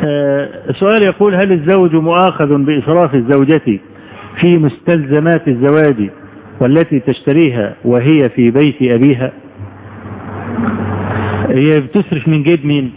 آه، سؤال يقول هل الزوج مؤاخذ بإسراف الزوجة في مستلزمات الزواج والتي تشتريها وهي في بيت أبيها هي بتصرف من جيب مين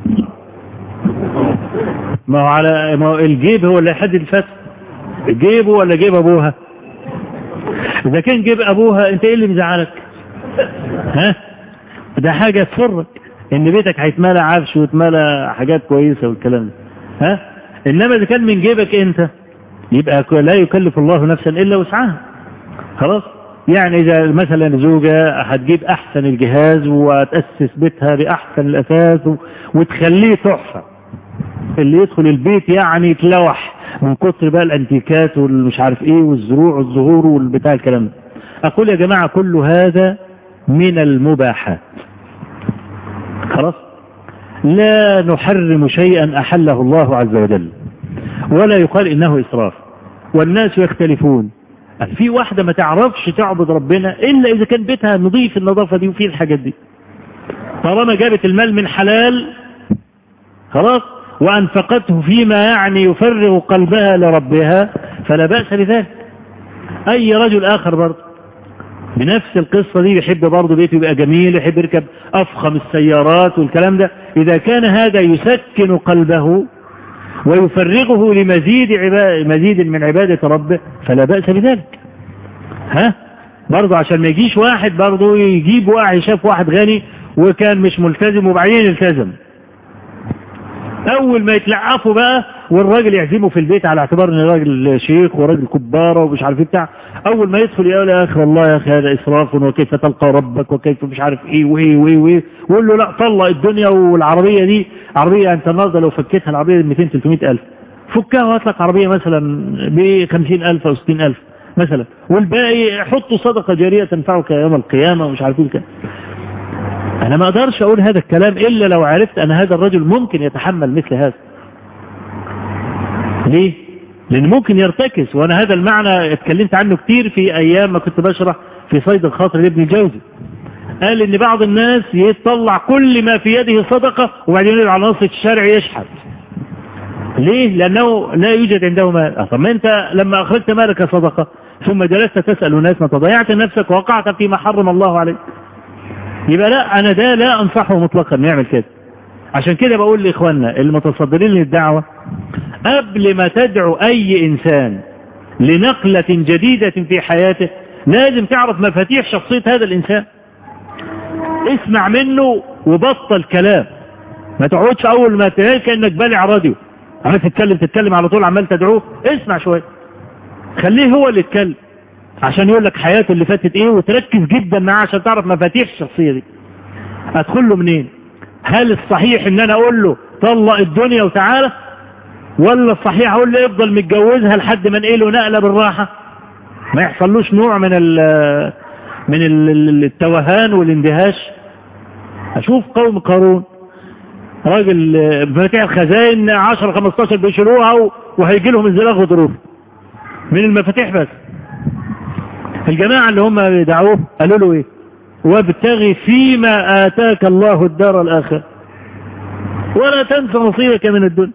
ما هو على ما هو الجيب هو اللي يحدد الفتح جيبه ولا جيب ابوها اذا كان جيب ابوها انت ايه اللي مزعلك ها ده حاجة تفرك ان بيتك هيتملى عفش ويتملى حاجات كويسة والكلام ده ها انما اذا كان من جيبك انت يبقى لا يكلف الله نفسا الا وسعها خلاص يعني اذا مثلا زوجة هتجيب احسن الجهاز وتأسس بيتها باحسن الاساس وتخليه تحفة اللي يدخل البيت يعني يتلوح من كتر بقى الانتيكات والمش عارف ايه والزروع والزهور والبتاع الكلام ده اقول يا جماعة كل هذا من المباحات خلاص لا نحرم شيئا احله الله عز وجل ولا يقال انه اسراف والناس يختلفون في واحدة ما تعرفش تعبد ربنا الا اذا كان بيتها نظيف النظافة دي وفيه الحاجات دي طالما جابت المال من حلال خلاص وأنفقته فيما يعني يفرغ قلبها لربها فلا بأس بذلك أي رجل آخر برضه بنفس القصة دي يحب برضه بيته يبقى جميل يحب يركب أفخم السيارات والكلام ده إذا كان هذا يسكن قلبه ويفرغه لمزيد عباد مزيد من عبادة ربه فلا بأس بذلك ها برضه عشان ما يجيش واحد برضه يجيب واحد شاف واحد غني وكان مش ملتزم وبعدين التزم اول ما يتلعفوا بقى والراجل يعزمه في البيت على اعتبار ان راجل شيخ وراجل كبارة ومش عارف ايه بتاع اول ما يدخل يقول يا اخي والله يا اخي هذا اسراف وكيف تلقى ربك وكيف مش عارف ايه وايه وايه وايه ويقول له لا طلق الدنيا والعربية دي عربية انت النهارده لو فكيتها العربية ب 200 300 الف فكها وهات لك عربية مثلا ب 50 الف او 60 الف مثلا والباقي حطوا صدقة جارية تنفعك يوم القيامة ومش عارف ايه كده انا ما اقدرش اقول هذا الكلام الا لو عرفت ان هذا الرجل ممكن يتحمل مثل هذا ليه لان ممكن يرتكس وانا هذا المعنى اتكلمت عنه كتير في ايام ما كنت بشرح في صيد الخاطر لابن الجوزي قال ان بعض الناس يطلع كل ما في يده صدقة وبعدين يقول على نص الشارع يشحت ليه لانه لا يوجد عنده مال طب ما انت لما اخرجت مالك صدقة ثم جلست تسأل الناس ما تضيعت نفسك ووقعت فيما حرم الله عليك يبقى لا انا ده لا انصحه مطلقا نعمل كده عشان كده بقول لاخواننا المتصدرين للدعوة قبل ما تدعو اي انسان لنقلة جديدة في حياته لازم تعرف مفاتيح شخصية هذا الانسان اسمع منه وبطل كلام ما تقعدش اول ما تلاقي كانك بالع راديو عمال تتكلم تتكلم على طول عمال تدعوه اسمع شويه خليه هو اللي يتكلم عشان يقول لك حياته اللي فاتت ايه وتركز جدا معاه عشان تعرف مفاتيح الشخصيه دي ادخل له منين هل الصحيح ان انا اقول له طلق الدنيا وتعالى ولا الصحيح اقول له افضل متجوزها لحد ما انقله نقله بالراحه ما يحصلوش نوع من ال من ال التوهان والاندهاش اشوف قوم قارون راجل مفاتيح الخزائن 10 15 بيشيلوها وهيجي لهم انزلاق غضروف من المفاتيح بس الجماعة اللي هم بيدعوه قالوا له ايه وابتغي فيما آتاك الله الدار الآخر ولا تنسى نصيبك من الدنيا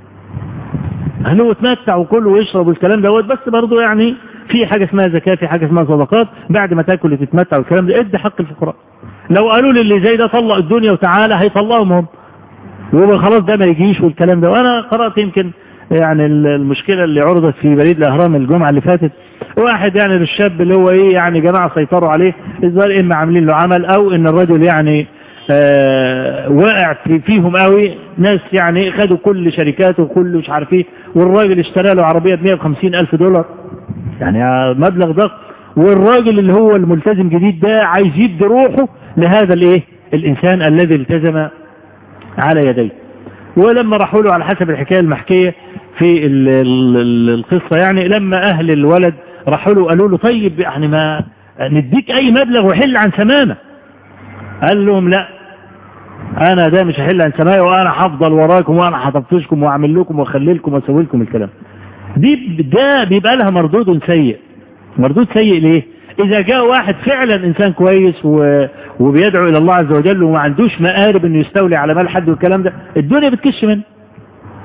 قالوا اتمتع وكله ويشرب والكلام دوت بس برضه يعني في حاجة اسمها زكاة في حاجة اسمها صدقات بعد ما تاكل وتتمتع والكلام ده ادي حق الفقراء لو قالوا للي زي ده طلق الدنيا وتعالى هيطلقهم هم ويبقى خلاص ده ما يجيش والكلام ده وانا قرأت يمكن يعني المشكلة اللي عرضت في بريد الأهرام الجمعة اللي فاتت واحد يعني للشاب اللي هو ايه يعني جماعة سيطروا عليه الظاهر اما عاملين له عمل او ان الرجل يعني آه واقع في فيهم قوي ناس يعني خدوا كل شركاته وكل مش عارف ايه والراجل اشترى له عربية ب 150 الف دولار يعني مبلغ ضخم والراجل اللي هو الملتزم جديد ده عايز يدي روحه لهذا الايه الانسان الذي التزم على يديه ولما راحوا له على حسب الحكاية المحكية في ال ال ال القصة يعني لما أهل الولد راحوا له قالوا له طيب يعني ما نديك أي مبلغ وحل عن سمامة قال لهم لا أنا ده مش هحل عن سمامة وأنا هفضل وراكم وأنا هطفشكم وأعمل لكم وأخلي لكم وأسوي لكم الكلام دي ده بيبقى لها مردود سيء مردود سيء ليه إذا جاء واحد فعلا إنسان كويس و... وبيدعو إلى الله عز وجل وما عندوش مآرب إنه يستولي على مال حد والكلام ده الدنيا بتكش منه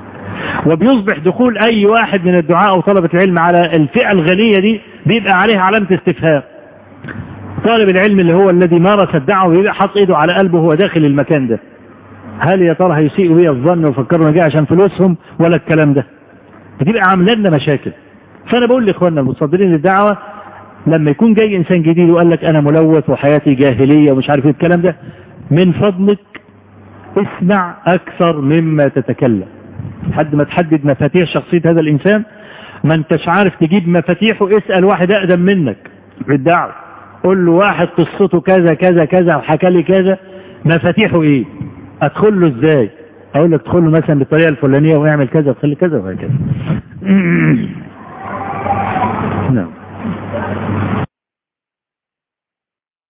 وبيصبح دخول اي واحد من الدعاء او طلبة العلم على الفئة الغنية دي بيبقى عليها علامة استفهام طالب العلم اللي هو الذي مارس الدعوة بيبقى حاط ايده على قلبه وهو داخل المكان ده هل يا ترى هيسيئوا بيا الظن ويفكروا جاي عشان فلوسهم ولا الكلام ده بتبقى عامله لنا مشاكل فانا بقول لاخواننا المتصدرين للدعوه لما يكون جاي انسان جديد وقال لك انا ملوث وحياتي جاهليه ومش عارف ايه الكلام ده من فضلك اسمع اكثر مما تتكلم لحد ما تحدد مفاتيح شخصيه هذا الانسان ما انتش عارف تجيب مفاتيحه اسال واحد اقدم منك في الدعوه قول له واحد قصته كذا كذا كذا وحكى لي كذا مفاتيحه ايه ادخل له ازاي اقول لك ادخل له مثلا بالطريقه الفلانيه ويعمل كذا وخلي كذا وهكذا نعم